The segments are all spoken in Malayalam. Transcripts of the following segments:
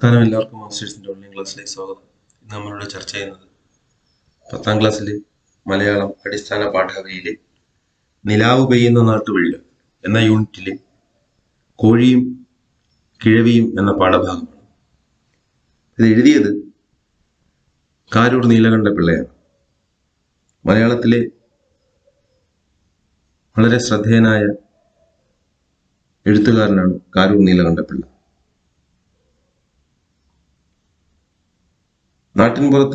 നമസ്കാരം എല്ലാവർക്കും മാസ്റ്റേഴ്സിന്റെ ഓൺലൈൻ ക്ലാസ്സിലേക്ക് സ്വാഗതം ഇന്ന് നമ്മളിവിടെ ചർച്ച ചെയ്യുന്നത് പത്താം ക്ലാസ്സിലെ മലയാളം അടിസ്ഥാന പാഠാവലിയിലെ നിലാവ് പെയ്യുന്ന നാട്ടുവഴികൾ എന്ന യൂണിറ്റിലെ കോഴിയും കിഴവിയും എന്ന പാഠഭാഗമാണ് ഇത് എഴുതിയത് കാരൂർ നീലകണ്ഠ പിള്ളയാണ് മലയാളത്തിലെ വളരെ ശ്രദ്ധേയനായ എഴുത്തുകാരനാണ് കാരൂർ നീലകണ്ഠ പിള്ള നാട്ടിൻപുറത്തെ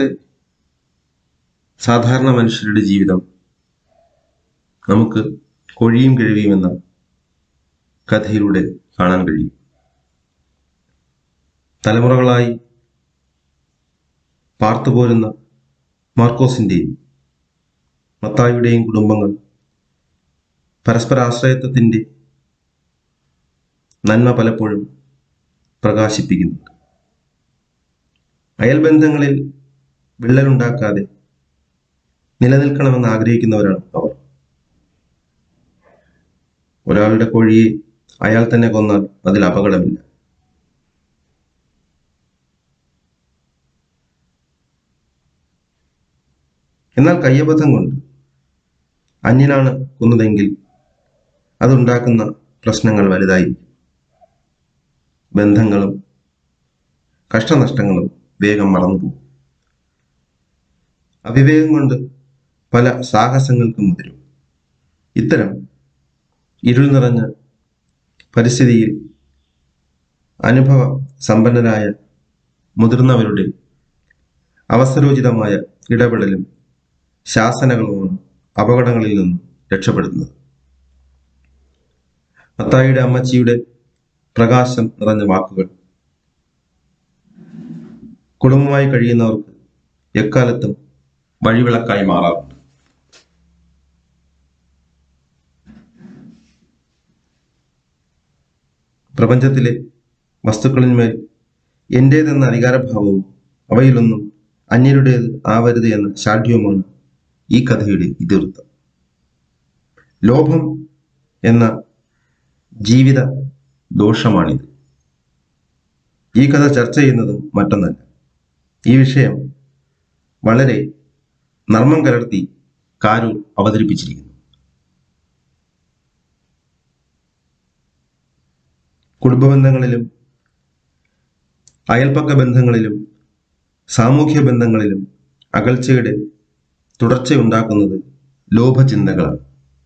സാധാരണ മനുഷ്യരുടെ ജീവിതം നമുക്ക് കൊഴിയും കിഴവിയും എന്ന കഥയിലൂടെ കാണാൻ കഴിയും തലമുറകളായി പാർത്തുപോരുന്ന മാർക്കോസിന്റെയും മത്തായിയുടെയും കുടുംബങ്ങൾ പരസ്പര ആശ്രയത്വത്തിന്റെ നന്മ പലപ്പോഴും പ്രകാശിപ്പിക്കുന്നുണ്ട് അയൽബന്ധങ്ങളിൽ വിള്ളലുണ്ടാക്കാതെ നിലനിൽക്കണമെന്ന് ആഗ്രഹിക്കുന്നവരാണ് അവർ ഒരാളുടെ കോഴിയെ അയാൾ തന്നെ കൊന്നാൽ അതിൽ അപകടമില്ല എന്നാൽ കയ്യബദ്ധം കൊണ്ട് അന്യനാണ് കൊന്നതെങ്കിൽ അതുണ്ടാക്കുന്ന പ്രശ്നങ്ങൾ വലുതായിരിക്കും ബന്ധങ്ങളും കഷ്ടനഷ്ടങ്ങളും വേഗം മറന്നുപോകും അവിവേകം കൊണ്ട് പല സാഹസങ്ങൾക്കും മുതിരും ഇത്തരം ഇരുൾ നിറഞ്ഞ പരിസ്ഥിതിയിൽ അനുഭവ സമ്പന്നരായ മുതിർന്നവരുടെ അവസരോചിതമായ ഇടപെടലും ശാസനകളുമാണ് അപകടങ്ങളിൽ നിന്നും രക്ഷപ്പെടുന്നത് മത്തായിയുടെ അമ്മച്ചിയുടെ പ്രകാശം നിറഞ്ഞ വാക്കുകൾ കുടുംബമായി കഴിയുന്നവർക്ക് എക്കാലത്തും വഴിവിളക്കായി മാറാറുണ്ട് പ്രപഞ്ചത്തിലെ വസ്തുക്കളിന്മേൽ എന്റേതെന്ന അധികാരഭാവവും അവയിലൊന്നും അന്യരുടേത് ആവരുത് എന്ന ശാഠ്യവുമാണ് ഈ കഥയുടെ ഇതിവൃത്തം ലോഭം എന്ന ജീവിത ദോഷമാണിത് ഈ കഥ ചർച്ച ചെയ്യുന്നതും മറ്റൊന്നല്ല ഈ വിഷയം വളരെ നർമ്മം കലർത്തി കാരൂർ അവതരിപ്പിച്ചിരിക്കുന്നു കുടുംബ ബന്ധങ്ങളിലും അയൽപ്പക്ക ബന്ധങ്ങളിലും സാമൂഹ്യ ബന്ധങ്ങളിലും അകൽച്ചയുടെ തുടർച്ചയുണ്ടാക്കുന്നത് ലോഭചിന്തകളാണ്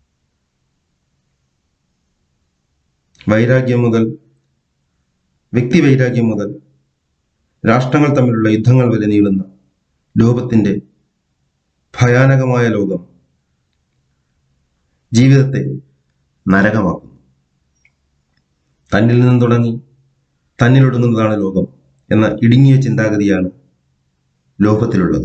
വൈരാഗ്യം മുതൽ വ്യക്തി വൈരാഗ്യം മുതൽ രാഷ്ട്രങ്ങൾ തമ്മിലുള്ള യുദ്ധങ്ങൾ വരെ നീളുന്ന ലോകത്തിന്റെ ഭയാനകമായ ലോകം ജീവിതത്തെ നരകമാക്കുന്നു തന്നിൽ നിന്നും തുടങ്ങി തന്നിലൊടുങ്ങുന്നതാണ് ലോകം എന്ന ഇടുങ്ങിയ ചിന്താഗതിയാണ് ലോകത്തിലുള്ളത്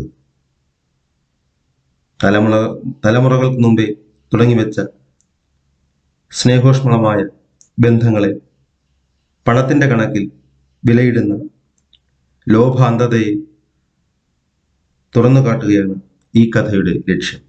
തലമുറ തലമുറകൾക്ക് മുമ്പേ തുടങ്ങിവെച്ച സ്നേഹോഷ്മളമായ ബന്ധങ്ങളെ പണത്തിന്റെ കണക്കിൽ വിലയിടുന്ന ലോഭാന്തതയെ തുറന്നു കാട്ടുകയാണ് ഈ കഥയുടെ ലക്ഷ്യം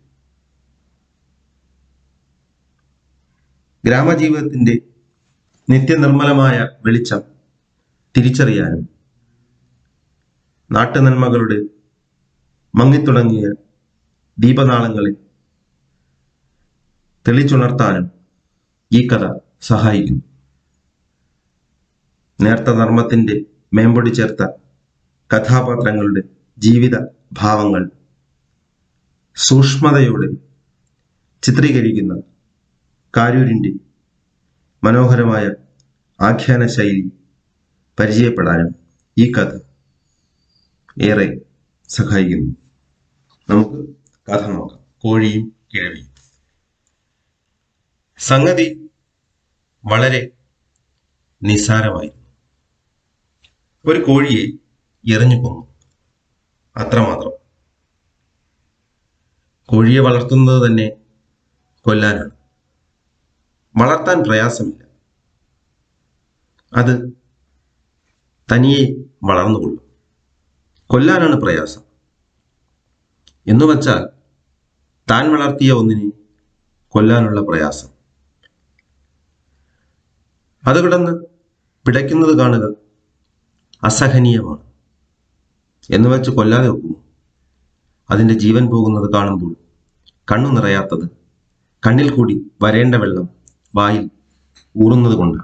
ഗ്രാമജീവിതത്തിന്റെ നിത്യനിർമ്മലമായ വെളിച്ചം തിരിച്ചറിയാനും നാട്ടുനന്മകളുടെ മങ്ങിത്തുടങ്ങിയ ദീപനാളങ്ങളെ തെളിച്ചുണർത്താനും ഈ കഥ സഹായിക്കുന്നു നേർത്ത നർമ്മത്തിന്റെ മേമ്പൊടി ചേർത്ത കഥാപാത്രങ്ങളുടെ ജീവിത ഭാവങ്ങൾ സൂക്ഷ്മതയോടെ ചിത്രീകരിക്കുന്ന കാരൂരിൻ്റെ മനോഹരമായ ആഖ്യാന ശൈലി പരിചയപ്പെടാനും ഈ കഥ ഏറെ സഹായിക്കുന്നു നമുക്ക് കഥ നോക്കാം കോഴിയും കിഴവിയും സംഗതി വളരെ നിസ്സാരമായിരുന്നു ഒരു കോഴിയെ എറിഞ്ഞു കൊന്നു അത്രമാത്രം കോഴിയെ വളർത്തുന്നത് തന്നെ കൊല്ലാനാണ് വളർത്താൻ പ്രയാസമില്ല അത് തനിയെ വളർന്നുകൊള്ളും കൊല്ലാനാണ് പ്രയാസം എന്നു വച്ചാൽ താൻ വളർത്തിയ ഒന്നിനെ കൊല്ലാനുള്ള പ്രയാസം അത് കിടന്ന് പിടയ്ക്കുന്നത് കാണുക അസഹനീയമാണ് എന്ന് വെച്ച് കൊല്ലാതെ ഒക്കുമോ അതിൻ്റെ ജീവൻ പോകുന്നത് കാണുമ്പോൾ കണ്ണു നിറയാത്തത് കണ്ണിൽ കൂടി വരേണ്ട വെള്ളം വായിൽ ഊറുന്നത് കൊണ്ടാണ്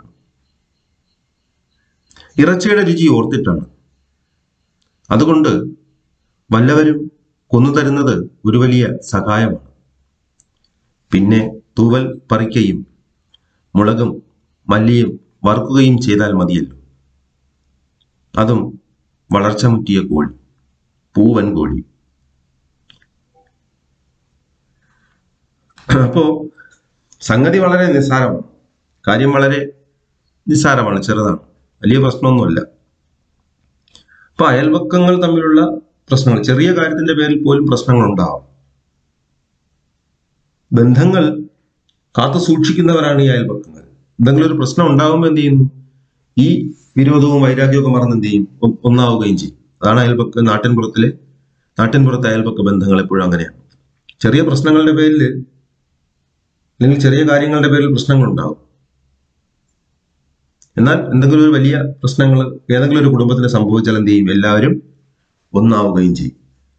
ഇറച്ചിയുടെ രുചി ഓർത്തിട്ടാണ് അതുകൊണ്ട് വല്ലവരും കൊന്നു തരുന്നത് ഒരു വലിയ സഹായമാണ് പിന്നെ തൂവൽ പറിക്കുകയും മുളകും മല്ലിയും വറുക്കുകയും ചെയ്താൽ മതിയല്ലോ അതും വളർച്ച മുറ്റിയ കോഴി പൂവൻ കോഴി അപ്പോ സംഗതി വളരെ നിസ്സാരമാണ് കാര്യം വളരെ നിസ്സാരമാണ് ചെറുതാണ് വലിയ പ്രശ്നമൊന്നുമല്ല അപ്പൊ അയൽവക്കങ്ങൾ തമ്മിലുള്ള പ്രശ്നങ്ങൾ ചെറിയ കാര്യത്തിന്റെ പേരിൽ പോലും പ്രശ്നങ്ങൾ ഉണ്ടാവാം ബന്ധങ്ങൾ കാത്തു സൂക്ഷിക്കുന്നവരാണ് ഈ അയൽപക്കങ്ങൾ എന്തെങ്കിലും ഒരു പ്രശ്നം ഉണ്ടാകുമ്പോൾ എന്ത് ചെയ്യുന്നു ഈ വിരോധവും വൈരാഗ്യവും ഒക്കെ മറന്ന് എന്ത് ചെയ്യും ഒ- ഒന്നാവുകയും ചെയ്യും അതാണ് അയൽപക്ക നാട്ടിൻപുറത്തിലെ നാട്ടിൻപുറത്തെ അയൽപക്ക ബന്ധങ്ങൾ എപ്പോഴും അങ്ങനെയാണ് ചെറിയ പ്രശ്നങ്ങളുടെ പേരിൽ അല്ലെങ്കിൽ ചെറിയ കാര്യങ്ങളുടെ പേരിൽ പ്രശ്നങ്ങൾ ഉണ്ടാവും എന്നാൽ എന്തെങ്കിലും ഒരു വലിയ പ്രശ്നങ്ങൾ ഏതെങ്കിലും ഒരു കുടുംബത്തിന് സംഭവിച്ചാൽ എന്ത് ചെയ്യും എല്ലാവരും ഒന്നാവുകയും ചെയ്യും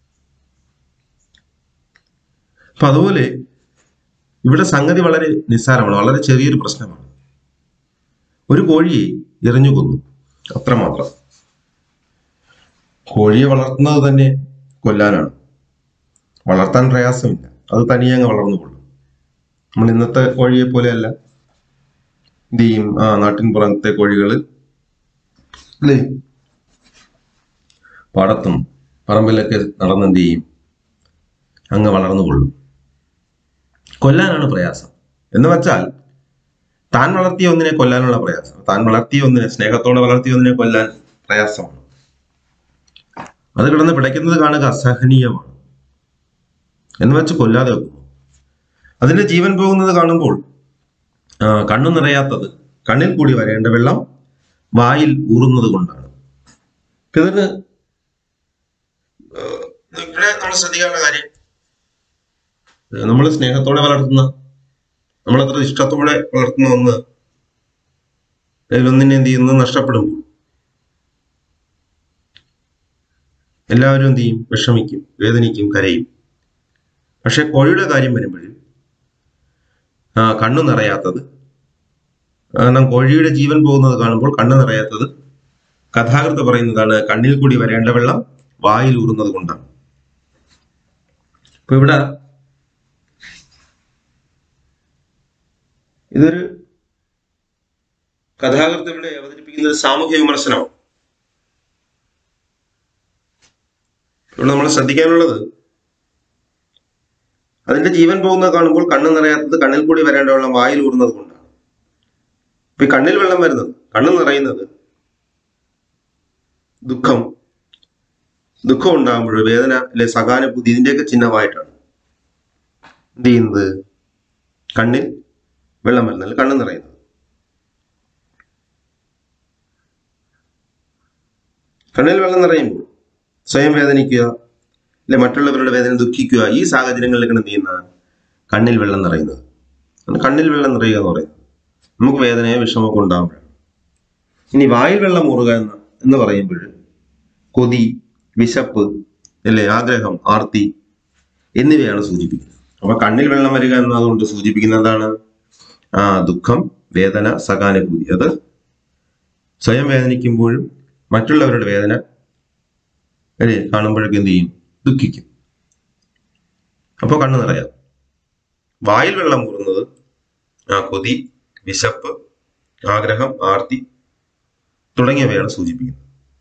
അപ്പൊ അതുപോലെ ഇവിടെ സംഗതി വളരെ നിസ്സാരമാണ് വളരെ ചെറിയൊരു പ്രശ്നമാണ് ഒരു കോഴിയെ എറിഞ്ഞു കൊന്നു അത്രമാത്രം കോഴിയെ വളർത്തുന്നത് തന്നെ കൊല്ലാനാണ് വളർത്താൻ പ്രയാസമില്ല അത് തനിയെ അങ്ങ് വളർന്നുകൊള്ളും നമ്മൾ ഇന്നത്തെ കോഴിയെ പോലെയല്ല എന്ത് ചെയ്യും ആ നാട്ടിൻ പുറത്തെ കോഴികള് അല്ലേ പാടത്തും പറമ്പിലൊക്കെ നടന്ന് എന്ത് ചെയ്യും അങ്ങ് വളർന്നുകൊള്ളും കൊല്ലാനാണ് പ്രയാസം എന്ന് വെച്ചാൽ താൻ വളർത്തിയ ഒന്നിനെ കൊല്ലാനുള്ള പ്രയാസം താൻ വളർത്തിയ ഒന്നിനെ സ്നേഹത്തോടെ വളർത്തിയ ഒന്നിനെ കൊല്ലാൻ പ്രയാസമാണ് അത് കിടന്ന് പിടയ്ക്കുന്നത് കാണുക അസഹനീയമാണ് എന്ന് വെച്ച് കൊല്ലാതെ വെക്കുന്നു അതിന്റെ ജീവൻ പോകുന്നത് കാണുമ്പോൾ ആ, കണ്ണു നിറയാത്തത് കണ്ണിൽ കൂടി വരേണ്ട വെള്ളം വായിൽ ഊറുന്നത് കൊണ്ടാണ് ഇപ്പൊ ഇതിന് ഏഹ്, ഇവിടെ നമ്മൾ ശ്രദ്ധിക്കേണ്ട കാര്യം നമ്മൾ സ്നേഹത്തോടെ വളർത്തുന്ന നമ്മളത്ര ഇഷ്ടത്തോടെ വളർത്തുന്ന ഒന്ന് അതിലൊന്നിനെ എന്ത് ചെയ്യുന്നു നഷ്ടപ്പെടുമ്പോൾ എല്ലാവരും എന്ത് ചെയ്യും വിഷമിക്കും വേദനിക്കും കരയും പക്ഷെ കോഴിയുടെ കാര്യം വരുമ്പോൾ ആ കണ്ണു നിറയാത്തത് കാരണം കോഴിയുടെ ജീവൻ പോകുന്നത് കാണുമ്പോൾ കണ്ണു നിറയാത്തത് കഥാകൃത്ത് പറയുന്നതാണ് കണ്ണിൽ കൂടി വരേണ്ട വെള്ളം വായിൽ ഊറുന്നത് കൊണ്ടാണ് ഇപ്പൊ ഇവിടെ ഇതൊരു കഥാകൃത്ത് ഇവിടെ അവതരിപ്പിക്കുന്ന ഒരു സാമൂഹ്യ വിമർശനമാണ് ഇവിടെ നമ്മൾ ശ്രദ്ധിക്കാനുള്ളത് അതിന്റെ ജീവൻ പോകുന്നത് കാണുമ്പോൾ കണ്ണ് നിറയാത്തത് കണ്ണിൽ കൂടി വരേണ്ട വെള്ളം വായിൽ ഊറുന്നത് കൊണ്ടാണ് ഇപ്പൊ ഈ കണ്ണിൽ വെള്ളം വരുന്നത് കണ്ണ് നിറയുന്നത് ദുഃഖം ദുഃഖം ഉണ്ടാകുമ്പോൾ വേദന അല്ലെ സഹാനുഭൂതി ഇതിന്റെയൊക്കെ ചിഹ്നമായിട്ടാണ് എന്ത് ചെയ്യുന്നത് കണ്ണിൽ വെള്ളം വരുന്നത് കണ്ണ് നിറയുന്നത് കണ്ണിൽ വെള്ളം നിറയുമ്പോൾ സ്വയം വേദനിക്കുക അല്ലെ മറ്റുള്ളവരുടെ വേദന ദുഃഖിക്കുക ഈ സാഹചര്യങ്ങളിലേക്കാണ് എന്ത് ചെയ്യുന്ന കണ്ണിൽ വെള്ളം നിറയുന്നത് അതുകൊണ്ട് കണ്ണിൽ വെള്ളം നിറയുക എന്ന് പറയുന്നത് നമുക്ക് വേദനയോ വിഷമമൊക്കെ ഉണ്ടാകുമ്പോഴാണ് ഇനി വായിൽ വെള്ളം ഊറുക എന്ന് എന്ന് പറയുമ്പോൾ കൊതി വിശപ്പ് അല്ലെ ആഗ്രഹം ആർത്തി എന്നിവയാണ് സൂചിപ്പിക്കുന്നത് അപ്പൊ കണ്ണിൽ വെള്ളം വരിക എന്നതുകൊണ്ട് സൂചിപ്പിക്കുന്നത് എന്താണ് ആ ദുഃഖം വേദന സഹാനുഭൂതി അത് സ്വയം വേദനിക്കുമ്പോഴും മറ്റുള്ളവരുടെ വേദന അല്ലേ കാണുമ്പോഴൊക്കെ എന്ത് ചെയ്യും ദുഃഖിക്കും അപ്പോൾ കണ്ണു നിറയാം വായിൽ വെള്ളം ഊറുന്നത് ആ കൊതി വിശപ്പ് ആഗ്രഹം ആർത്തി തുടങ്ങിയവയാണ് സൂചിപ്പിക്കുന്നത്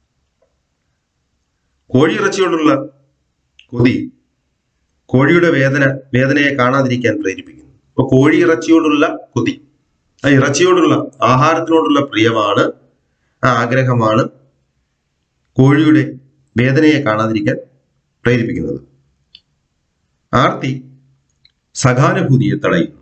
കോഴിയിറച്ചിയോടുള്ള കൊതി കോഴിയുടെ വേദന വേദനയെ കാണാതിരിക്കാൻ പ്രേരിപ്പിക്കുന്നു അപ്പൊ കോഴിയിറച്ചിയോടുള്ള കൊതി ആ ഇറച്ചിയോടുള്ള ആഹാരത്തിനോടുള്ള പ്രിയമാണ് ആ ആഗ്രഹമാണ് കോഴിയുടെ വേദനയെ കാണാതിരിക്കാൻ പ്രേരിപ്പിക്കുന്നത് ആർത്തി സഹാനുഭൂതിയെ തടയുന്നു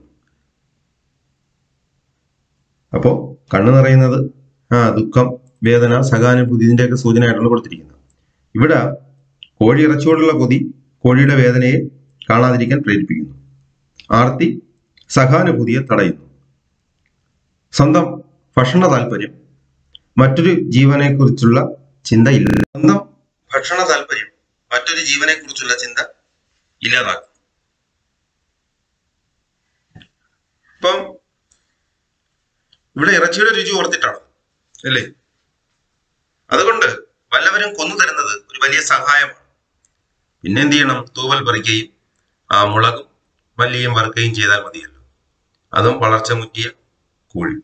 അപ്പോ കണ്ണു നിറയുന്നത് ആ ദുഃഖം വേദന സഹാനുഭൂതി ഇതിന്റെയൊക്കെ സൂചനയായിട്ടാണ് കൊടുത്തിരിക്കുന്നത് ഇവിടെ കോഴി ഇറച്ചിയോടുള്ള കൊതി കോഴിയുടെ വേദനയെ കാണാതിരിക്കാൻ പ്രേരിപ്പിക്കുന്നു ആർത്തി സഹാനുഭൂതിയെ തടയുന്നു സ്വന്തം ഭക്ഷണ താല്പര്യം മറ്റൊരു ജീവനെക്കുറിച്ചുള്ള ചിന്തയില്ല സ്വന്തം ഭക്ഷണ താല്പര്യം മറ്റൊരു ജീവനെ കുറിച്ചുള്ള ചിന്ത ഇല്ലാതാക്കും ഇപ്പം ഇവിടെ ഇറച്ചിയുടെ രുചി ഓർത്തിട്ടാണ് അല്ലേ അതുകൊണ്ട് വല്ലവരും കൊന്നു തരുന്നത് ഒരു വലിയ സഹായമാണ് പിന്നെ എന്ത് ചെയ്യണം തൂവൽ പറിക്കുകയും ആ മുളകും മല്ലിയും വറുക്കുകയും ചെയ്താൽ മതിയല്ലോ അതും വളർച്ച മുറ്റിയ കോഴി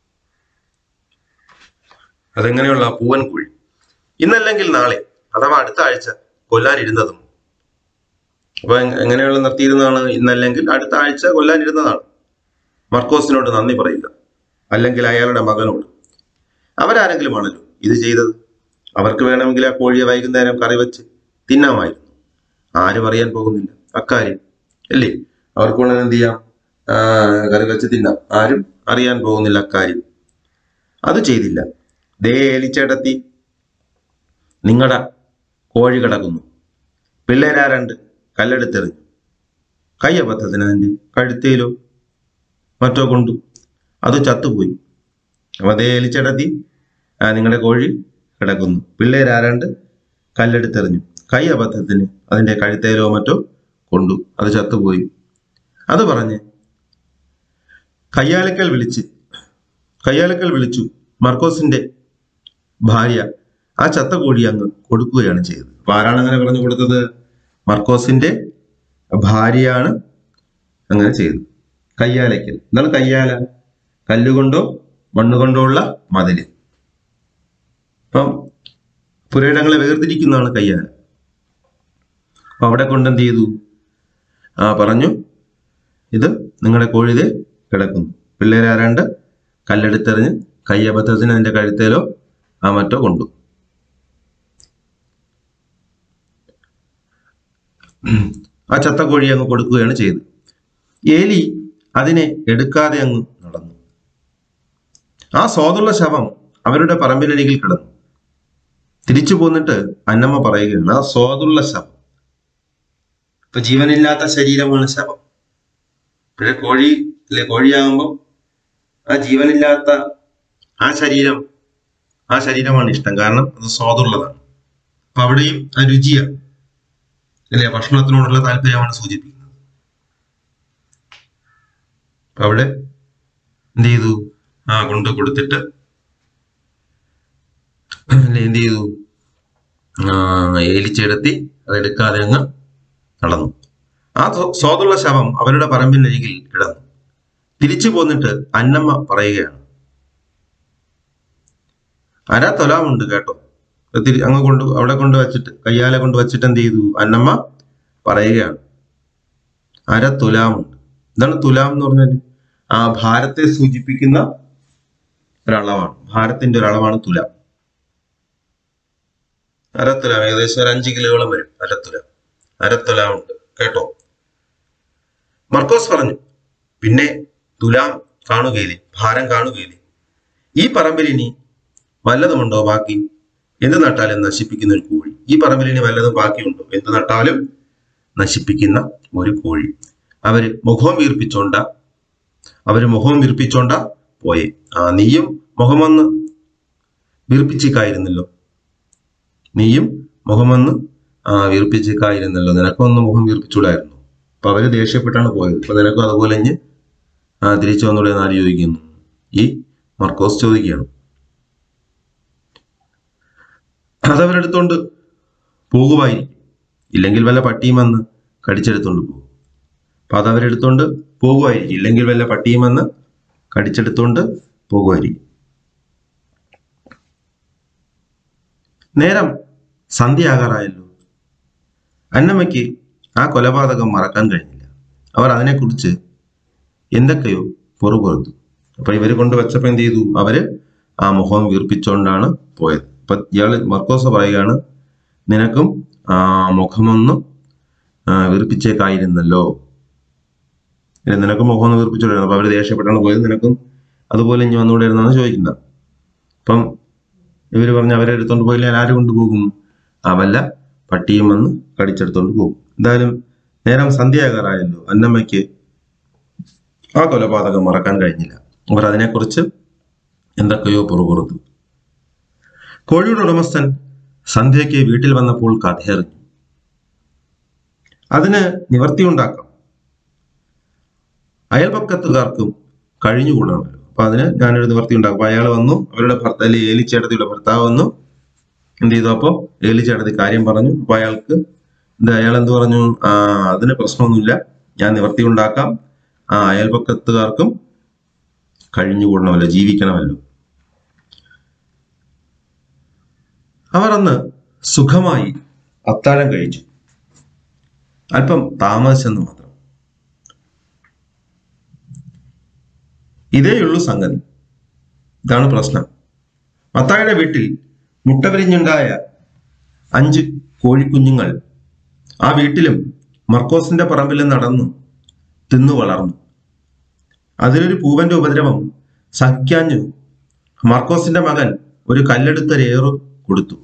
അതെങ്ങനെയുള്ള പൂവൻ കോഴി ഇന്നല്ലെങ്കിൽ നാളെ അഥവാ അടുത്ത ആഴ്ച കൊല്ലാനിരുന്നതും അപ്പൊ എങ്- എങ്ങനെയുള്ള നിർത്തിയിരുന്നതാണ് ഇന്നല്ലെങ്കിൽ അടുത്ത ആഴ്ച കൊല്ലാനിരുന്നതാണ് മർക്കോസിനോട് നന്ദി പറയുക അല്ലെങ്കിൽ അയാളുടെ മകനോട് അവരാരെങ്കിലും ആണല്ലോ ഇത് ചെയ്തത് അവർക്ക് വേണമെങ്കിൽ ആ കോഴിയെ വൈകുന്നേരം കറി വെച്ച് തിന്നാമായിരുന്നു ആരും അറിയാൻ പോകുന്നില്ല അക്കാര്യം അല്ലേ അവർക്ക് വേണമെങ്കിൽ എന്ത് ചെയ്യാം ആ, കറി വെച്ച് തിന്നാം ആരും അറിയാൻ പോകുന്നില്ല അക്കാര്യം അത് ചെയ്തില്ല ദേ എലിച്ചേട്ടത്തി നിങ്ങളുടെ കോഴി കിടക്കുന്നു പിള്ളേരാരണ്ട് കല്ലെടുത്തെറിഞ്ഞു കയ്യബദ്ധത്തിന് അതിൻ്റെ കഴുത്തേലോ മറ്റോ കൊണ്ടു അത് ചത്തുപോയി അപ്പൊ അതേ എലിച്ചടത്തി ആ നിങ്ങളുടെ കോഴി കിടക്കുന്നു പിള്ളേരാരാണ്ട് കല്ലെടുത്തെറിഞ്ഞു കൈ അബദ്ധത്തിന് അതിന്റെ കഴുത്തേലോ മറ്റോ കൊണ്ടു അത് ചത്തുപോയി അത് പറഞ്ഞ് കയ്യാലക്കൽ വിളിച്ച് കയ്യാലക്കൽ വിളിച്ചു മർക്കോസിന്റെ ഭാര്യ ആ ചത്ത കോഴി അങ്ങ് കൊടുക്കുകയാണ് ചെയ്തത് അപ്പൊ ആരാണ് അങ്ങനെ പറഞ്ഞു കൊടുത്തത് മർക്കോസിന്റെ ഭാര്യയാണ് അങ്ങനെ ചെയ്തത് കയ്യാലയ്ക്കൽ എന്താണ് കയ്യാല കല്ലുകൊണ്ടോ മണ്ണുകൊണ്ടോ ഉള്ള മതില് അപ്പം പുരയിടങ്ങളെ വേർതിരിക്കുന്നതാണ് കയ്യാല അപ്പൊ അവിടെ കൊണ്ട് എന്ത് ചെയ്തു ആ പറഞ്ഞു ഇത് നിങ്ങളുടെ കോഴിത് കിടക്കുന്നു പിള്ളേരാരാണ്ട് കല്ലെടുത്തെറിഞ്ഞ് കയ്യബദ്ധത്തിന് അതിന്റെ കഴുത്തേലോ ആ മറ്റോ കൊണ്ടു ആ ചത്ത കോഴി അങ്ങ് കൊടുക്കുകയാണ് ചെയ്തത് ഏലി അതിനെ എടുക്കാതെ അങ്ങ് നടന്നു ആ സ്വാദുള്ള ശവം അവരുടെ പറമ്പിനരികിൽ കിടന്നു തിരിച്ചു പോന്നിട്ട് അന്നമ്മ പറയുകയാണ് ആ സ്വാദുള്ള ശവം ഇപ്പൊ ജീവനില്ലാത്ത ശരീരമാണ് ശവം പിന്നെ കോഴി അല്ലെ കോഴിയാകുമ്പോൾ ആ ജീവനില്ലാത്ത ആ ശരീരം ആ ശരീരമാണ് ഇഷ്ടം കാരണം അത് സ്വാദുള്ളതാണ് അപ്പൊ അവിടെയും ആ രുചിയാണ് അല്ലെ ഭക്ഷണത്തിനോടുള്ള താല്പര്യമാണ് സൂചിപ്പിക്കുന്നത് അപ്പൊ അവിടെ എന്ത് ചെയ്തു ആ കൊണ്ട് കൊടുത്തിട്ട് അല്ലെ എന്ത് ചെയ്തു ആ ഏലിച്ചെടുത്തി അതെടുക്കാതെ അങ്ങ് നടന്നു ആ സ്വ- സ്വാദുള്ള ശവം അവരുടെ പറമ്പിനരികിൽ കിടന്നു തിരിച്ചു പോന്നിട്ട് അന്നമ്മ പറയുകയാണ് അര തൊലാമുണ്ട് കേട്ടോ അത് തിരി അങ്ങ് കൊണ്ട് അവിടെ കൊണ്ട് വച്ചിട്ട് കയ്യാലെ കൊണ്ട് വച്ചിട്ട് എന്ത് ചെയ്തു അന്നമ്മ പറയുകയാണ് അര തുലാമുണ്ട് എന്താണ് തുലാം എന്ന് പറഞ്ഞാൽ ആ ഭാരത്തെ സൂചിപ്പിക്കുന്ന ഒരളവാണ് ഭാരത്തിന്റെ ഒരു അളവാണ് തുലാം അരത്തുലാം ഏകദേശം ഒരു അഞ്ച് കിലോളം വരും അരത്തുലാം അരത്തുലാം ഉണ്ട് കേട്ടോ മർക്കോസ് പറഞ്ഞു പിന്നെ തുലാം കാണുകയില്ലേ ഭാരം കാണുകയില്ലേ ഈ പറമ്പിൽ ഇനി വല്ലതുമുണ്ടോ ബാക്കി എന്ത് നട്ടാലും നശിപ്പിക്കുന്ന ഒരു കോഴി ഈ പറമ്പിൽ ഇനി വല്ലതും ബാക്കിയുണ്ടോ എന്ത് നട്ടാലും നശിപ്പിക്കുന്ന ഒരു കോഴി അവര് മുഖവും വീർപ്പിച്ചോണ്ട അവര് മുഖവും വീർപ്പിച്ചോണ്ട പോയെ ആ നീയും മുഖമൊന്ന് വീർപ്പിച്ചേക്കായിരുന്നല്ലോ നീയും മുഖമൊന്ന് ആ വീർപ്പിച്ചേക്കായിരുന്നല്ലോ നിനക്കൊന്ന് മുഖം വീർപ്പിച്ചൂടായിരുന്നു അപ്പൊ അവര് ദേഷ്യപ്പെട്ടാണ് പോയത് അപ്പൊ നിനക്കും അതുപോലെ ഇഞ്ഞ് ആ തിരിച്ചു വന്നൂടെ എന്ന് ആര് ചോദിക്കുന്നു ഈ മർക്കോസ് ചോദിക്കുകയാണ് അതവരെടുത്തോണ്ട് പോകുമായിരിക്കും ഇല്ലെങ്കിൽ വല്ല പട്ടിയും വന്ന് കടിച്ചെടുത്തോണ്ട് പോകും അപ്പൊ അതവരെടുത്തോണ്ട് പോകുമായിരിക്കും ഇല്ലെങ്കിൽ വല്ല പട്ടിയും വന്ന് കടിച്ചെടുത്തോണ്ട് പോകുമായിരിക്കും നേരം സന്ധ്യയാകാറായല്ലോ അന്നമ്മയ്ക്ക് ആ കൊലപാതകം മറക്കാൻ കഴിഞ്ഞില്ല അവർ അതിനെക്കുറിച്ച് എന്തൊക്കെയോ പൊറുപുറത്തു അപ്പൊ ഇവര് കൊണ്ടുവച്ചപ്പോ എന്ത് ചെയ്തു അവര് ആ മുഖം വീർപ്പിച്ചുകൊണ്ടാണ് പോയത് അപ്പൊ ഇയാള് മർക്കോസ പറയുകയാണ് നിനക്കും ആ മുഖമൊന്ന് ആ, വീർപ്പിച്ചേക്കായിരുന്നല്ലോ ഇല്ല, നിനക്കും മുഖം ഒന്ന് വീർപ്പിച്ചോണ്ടായിരുന്നു അപ്പൊ അവര് ദേഷ്യപ്പെട്ടാണ് പോയത് നിനക്കും അതുപോലെ ഇനി വന്നുകൂടെ എന്നാണ് ചോദിക്കുന്നത് അപ്പം ഇവര് പറഞ്ഞ് അവരെ എടുത്തോണ്ട് പോയില്ല ആര് കൊണ്ടുപോകും ആ വല്ല പട്ടിയും വന്ന് കടിച്ചെടുത്തോണ്ട് പോകും എന്തായാലും നേരം സന്ധ്യയാകാറായല്ലോ അന്നമ്മയ്ക്ക് ആ കൊലപാതകം മറക്കാൻ കഴിഞ്ഞില്ല അവർ അതിനെക്കുറിച്ച് എന്തൊക്കെയോ പുറപുറത്തു കോഴിയുടെ ഉടമസ്ഥൻ സന്ധ്യയ്ക്ക് വീട്ടിൽ വന്നപ്പോൾ കഥയറിഞ്ഞു അതിന് നിവർത്തിയുണ്ടാക്കാം അയൽപക്കത്തുകാർക്കും കഴിഞ്ഞുകൂടണമല്ലോ അപ്പൊ അതിന് ഞാനൊരു നിവർത്തി ഉണ്ടാക്കും അപ്പൊ അയാൾ വന്നു അവരുടെ ഭർത്താവ് അല്ലെങ്കിൽ ഏലിച്ചേട്ടത്തിയുടെ ഭർത്താവ് വന്നു എന്ത് ചെയ്തു അപ്പോ ഏലിച്ചേട്ടത്തി കാര്യം പറഞ്ഞു അപ്പൊ അയാൾക്ക് എന്താ അയാൾ എന്ത് പറഞ്ഞു ആ അതിന് പ്രശ്നമൊന്നുമില്ല ഞാൻ നിവർത്തി ഉണ്ടാക്കാം ആ അയൽപക്കത്തുകാർക്കും കഴിഞ്ഞുകൂടണമല്ലോ ജീവിക്കണമല്ലോ അവർ അന്ന് സുഖമായി അത്താഴം കഴിച്ചു അല്പം താമസിച്ചെന്ന് മാത്രം ഇതേയുള്ളൂ സംഗതി ഇതാണ് പ്രശ്നം മത്തായുടെ വീട്ടിൽ മുട്ട വിരിഞ്ഞുണ്ടായ അഞ്ച് കോഴിക്കുഞ്ഞുങ്ങൾ ആ വീട്ടിലും മർക്കോസിന്റെ പറമ്പിലും നടന്നു തിന്നു വളർന്നു അതിലൊരു പൂവന്റെ ഉപദ്രവം സഹിക്കാഞ്ഞു മർക്കോസിന്റെ മകൻ ഒരു കല്ലെടുത്തൊരേറു കൊടുത്തു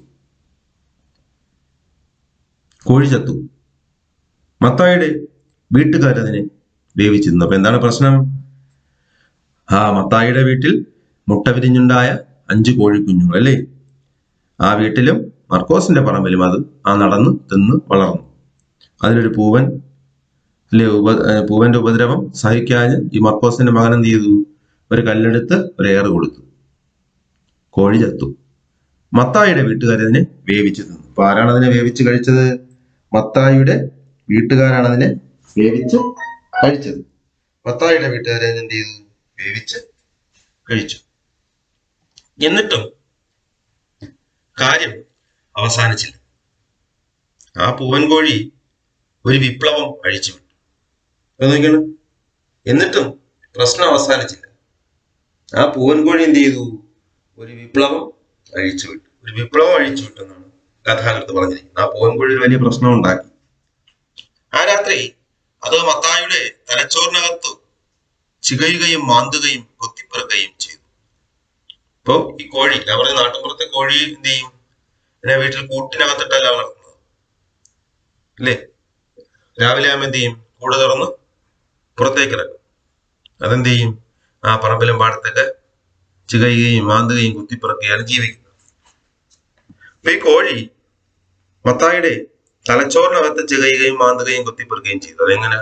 കോഴി ചത്തു മത്തായുടെ വീട്ടുകാരതിനെ വേവിച്ചിരുന്നു അപ്പൊ എന്താണ് പ്രശ്നം ആ മത്തായിയുടെ വീട്ടിൽ മുട്ട വിരിഞ്ഞുണ്ടായ അഞ്ച് കോഴിക്കുഞ്ഞുങ്ങൾ അല്ലേ ആ വീട്ടിലും മർക്കോസിന്റെ പറമ്പിലും അത് ആ നടന്ന് തിന്ന് വളർന്നു അതിലൊരു പൂവൻ അല്ലെ ഉപ ഏർ പൂവന്റെ ഉപദ്രവം സഹിക്കാഞ്ഞ് ഈ മർക്കോസിന്റെ മകൻ എന്ത് ചെയ്തു ഒരു കല്ലെടുത്ത് ഒരു ഏറ് കൊടുത്തു കോഴി ചത്തു മത്തായിയുടെ വീട്ടുകാരതിനെ വേവിച്ചു തിന്നു അപ്പൊ ആരാണ് അതിനെ വേവിച്ച് കഴിച്ചത് മത്തായിയുടെ വീട്ടുകാരാണ് അതിനെ വേവിച്ച് കഴിച്ചത് മത്തായിയുടെ വീട്ടുകാരെ എന്ത് ചെയ്തു വേവിച്ച് കഴിച്ചു എന്നിട്ടും കാര്യം അവസാനിച്ചില്ല ആ പൂവൻ കോഴി ഒരു വിപ്ലവം അഴിച്ചുവിട്ടു അത് നോക്കണം എന്നിട്ടും പ്രശ്നം അവസാനിച്ചില്ല ആ പൂവൻ കോഴി എന്ത് ചെയ്തു ഒരു വിപ്ലവം അഴിച്ചുവിട്ടു ഒരു വിപ്ലവം അഴിച്ചുവിട്ടെന്നാണ് കഥാകൃത്ത് പറഞ്ഞിരിക്കുന്നത് ആ പൂവൻ കോഴി ഒരു വലിയ പ്രശ്നം ഉണ്ടാക്കി ആ രാത്രി അത് മത്തായുടെ തലച്ചോറിനകത്ത് ചികയുകയും മാന്തുകയും കൊത്തിപ്പെറുകയും ചെയ്തു ഇപ്പോ ഈ കോഴി ഞാൻ പറഞ്ഞ നാട്ടിൻപുറത്തെ കോഴി എന്ത് ചെയ്യും പിന്നെ വീട്ടിൽ കൂട്ടിനകത്തിട്ടല്ല വളർത്തുന്നത് അല്ലേ രാവിലെ ആകുമ്പോൾ എന്ത് ചെയ്യും കൂട് തുറന്ന് പുറത്തേക്ക് ഇറക്കും അതെന്ത് ചെയ്യും ആ പറമ്പിലും പാടത്തൊക്കെ ചികയുകയും മാന്തുകയും കുത്തിപ്പിറക്കുകയാണ് ജീവിക്കുന്നത് അപ്പൊ ഈ കോഴി മത്തായുടെ തലച്ചോറിനകത്ത് ചികയുകയും മാന്തുകയും കുത്തിപ്പിറുകയും ചെയ്തു അതെങ്ങനെ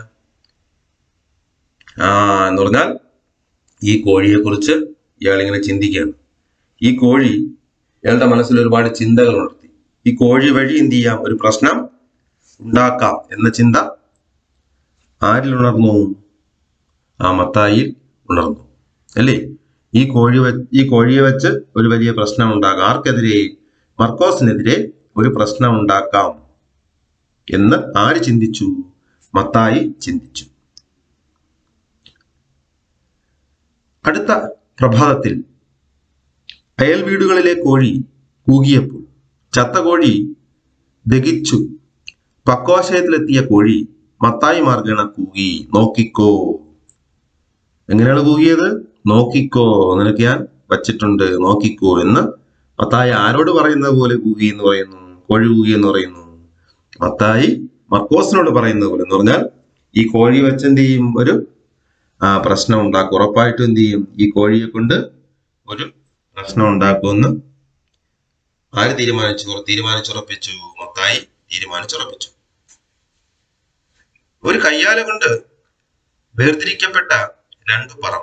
ആ എന്ന് പറഞ്ഞാൽ ഈ കോഴിയെ കുറിച്ച് ഇയാൾ ഇങ്ങനെ ചിന്തിക്കുകയാണ് ഈ കോഴി ഇയാളുടെ മനസ്സിൽ ഒരുപാട് ചിന്തകൾ ഉണർത്തി ഈ കോഴി വഴി എന്ത് ചെയ്യാം ഒരു പ്രശ്നം ഉണ്ടാക്കാം എന്ന ചിന്ത ആരിൽ ഉണർന്നു ആ മത്തായിൽ ഉണർന്നു അല്ലേ ഈ കോഴി വെ ഈ കോഴിയെ വെച്ച് ഒരു വലിയ പ്രശ്നം ഉണ്ടാകാം ആർക്കെതിരെ മർക്കോസിനെതിരെ ഒരു പ്രശ്നം ഉണ്ടാക്കാം എന്ന് ആര് ചിന്തിച്ചു മത്തായി ചിന്തിച്ചു അടുത്ത പ്രഭാതത്തിൽ അയൽ വീടുകളിലെ കോഴി കൂകിയപ്പോൾ ചത്ത കോഴി ദഹിച്ചു പക്വാശയത്തിലെത്തിയ കോഴി മത്തായി മാർഗണ കൂകി നോക്കിക്കോ എങ്ങനെയാണ് കൂകിയത് നോക്കിക്കോ നിനക്ക് ഞാൻ വച്ചിട്ടുണ്ട് നോക്കിക്കോ എന്ന് മത്തായി ആരോട് പറയുന്നത് പോലെ കൂകി എന്ന് പറയുന്നു കോഴി കൂകി എന്ന് പറയുന്നു മത്തായി മർക്കോസിനോട് പറയുന്നത് പോലെ എന്ന് പറഞ്ഞാൽ ഈ കോഴി വെച്ച് എന്ത് ചെയ്യും ഒരു ആ പ്രശ്നം ഉണ്ടാക്കും ഉറപ്പായിട്ടും എന്ത് ചെയ്യും ഈ കോഴിയെ കൊണ്ട് ഒരു പ്രശ്നം ഉണ്ടാക്കുമെന്ന് ആര് തീരുമാനിച്ചു തീരുമാനിച്ചുറപ്പിച്ചു മത്തായി തീരുമാനിച്ചുറപ്പിച്ചു ഒരു കയ്യാല കൊണ്ട് വേർതിരിക്കപ്പെട്ട രണ്ട് പറമ്പ്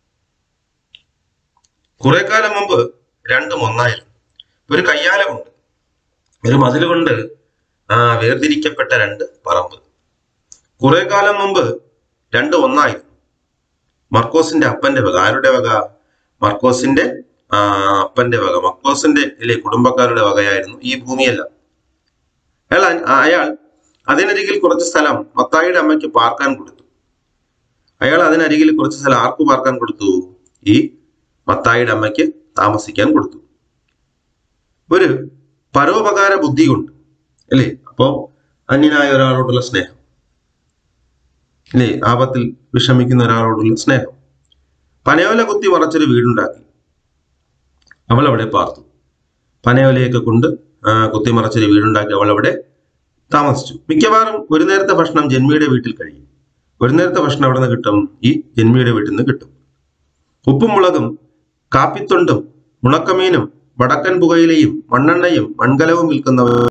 കുറെ കാലം മുമ്പ് രണ്ടും ഒന്നായിരുന്നു ഒരു കയ്യാല കൊണ്ട് ഒരു മതിൽ കൊണ്ട് ആ വേർതിരിക്കപ്പെട്ട രണ്ട് പറമ്പ് കുറെ കാലം മുമ്പ് രണ്ട് ഒന്നായിരുന്നു മർക്കോസിന്റെ അപ്പന്റെ വക ആരുടെ വക മർക്കോസിന്റെ ആ അപ്പന്റെ വക മർക്കോസിന്റെ അല്ലെ കുടുംബക്കാരുടെ വകയായിരുന്നു ഈ ഭൂമിയല്ല അയാൾ അയാൾ അതിനരികിൽ കുറച്ച് സ്ഥലം മത്തായിയുടെ അമ്മയ്ക്ക് പാർക്കാൻ കൊടുത്തു അയാൾ അതിനരികിൽ കുറച്ച് സ്ഥലം ആർക്ക് പാർക്കാൻ കൊടുത്തു ഈ മത്തായിയുടെ അമ്മയ്ക്ക് താമസിക്കാൻ കൊടുത്തു ഒരു പരോപകാര ബുദ്ധി കൊണ്ട് അല്ലേ അപ്പോ അന്യനായ ഒരാളോടുള്ള സ്നേഹം അല്ലേ ആപത്തിൽ വിഷമിക്കുന്ന ഒരാളോടുള്ള സ്നേഹം പനയോല കുത്തി മറച്ചൊരു വീടുണ്ടാക്കി അവൾ അവിടെ പാർത്തു പനയോലയൊക്കെ കൊണ്ട് ആ, കുത്തിമറച്ചൊരു വീടുണ്ടാക്കി അവൾ അവിടെ താമസിച്ചു മിക്കവാറും ഒരു നേരത്തെ ഭക്ഷണം ജന്മിയുടെ വീട്ടിൽ കഴിയും ഒരു നേരത്തെ ഭക്ഷണം അവിടെ നിന്ന് കിട്ടും ഈ ജന്മിയുടെ വീട്ടിൽ നിന്ന് കിട്ടും ഉപ്പും മുളകും കാപ്പിത്തൊണ്ടും ഉണക്കമീനും വടക്കൻ പുകയിലയും മണ്ണെണ്ണയും മൺകലവും വിൽക്കുന്നവർ